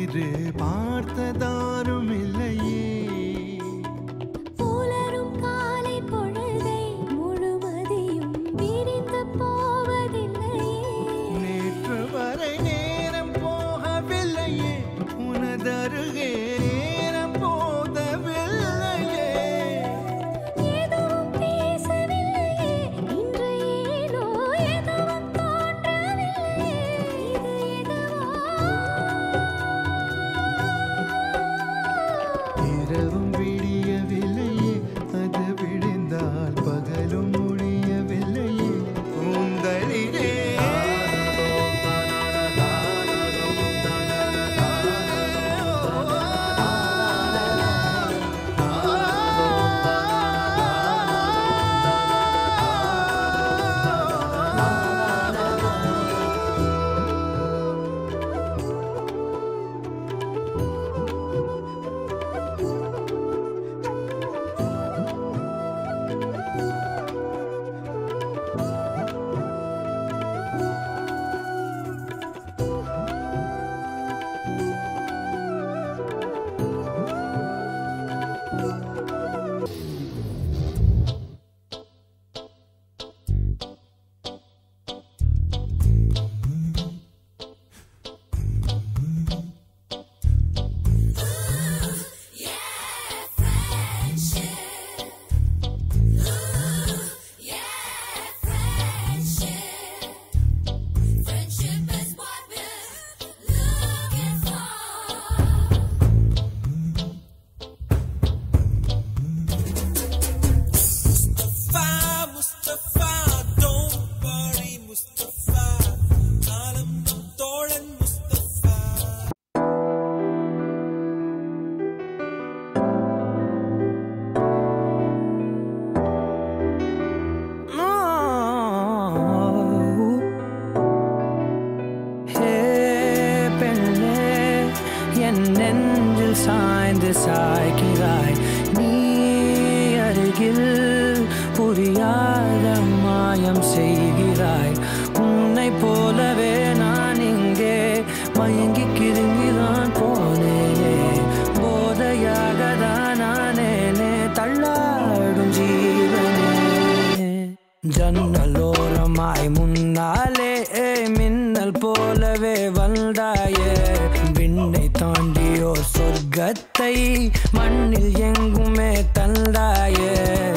என்று பார்த்ததாரும் இல்லையே புலரும் காலை பொழுதை முழுவதையும் விரிந்து போவதில்லையே நேற்று வரை நேரம் போகவில்லையே உனதருகே நேரம் போதவில்லையே எதுவும் பேசவில்லையே இன்று ஏனோ எதுவும் தோன்றவில்லையே இது எதுவோ இரவும் விடியவில்லையே அது விழுந்தால் பகலும் முடியவில்லையே கூந்தலிலே Mustafa, Mustafa, don't worry, Mustafa. காலம் நம் தோழன் முஸ்தபா ஹே பெண்ணே என் நெஞ்சில் சாய்ந்து சாய்கிறாய் நீ அருகில் புரியாத மாயம் செய்கிறாய் உன்னை போலவே நான் இங்கே மயங்கி கிருங்கிதான் போனேனே போதையாக தான் நானேனே தள்ளாடும் ஜீவனே ஜன்னலோரமாய் முன்னாலே மின்னல் போலவே வந்தாயே விண்ணை தாண்டியோர் சொர்க்கத்தை மண்ணில் எங்குமே தந்தாயே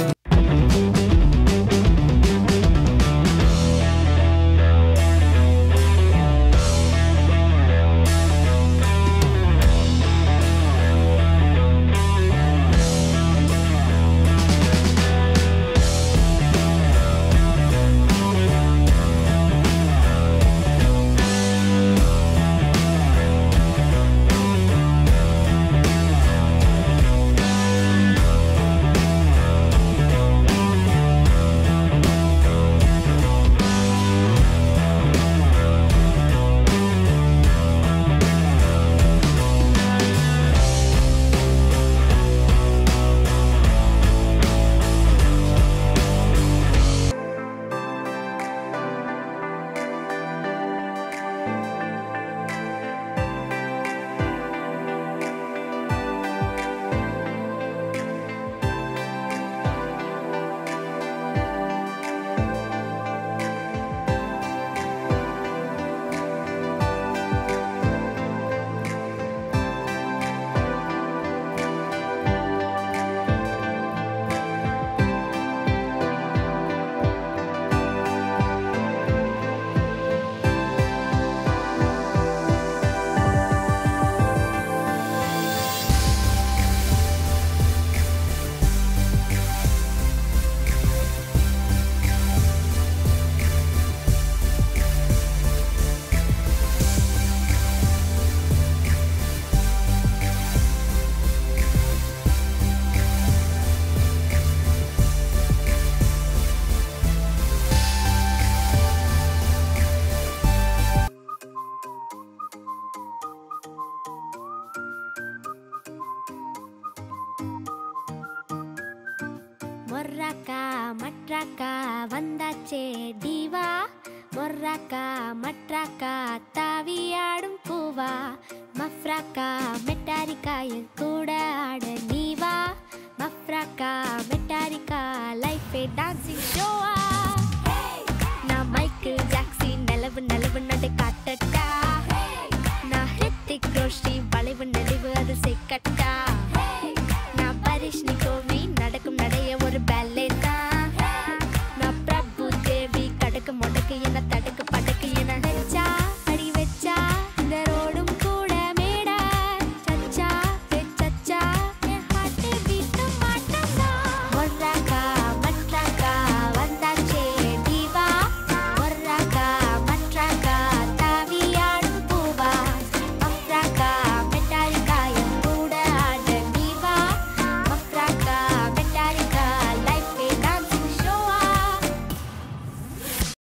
மொர்ராக்கா மட்ராக்கா வந்தாச்சே டிவா மொர்ராக்கா மட்ராக்கா தாவியாடும் பூவா மஃப் மஃப்ராக்கா மெட்டாரிக்கா என் கூட ஆட நீ வா மஃப்ராக்கா மெட்டாரிக்கா லைஃபே டான்சிங் ஷோவா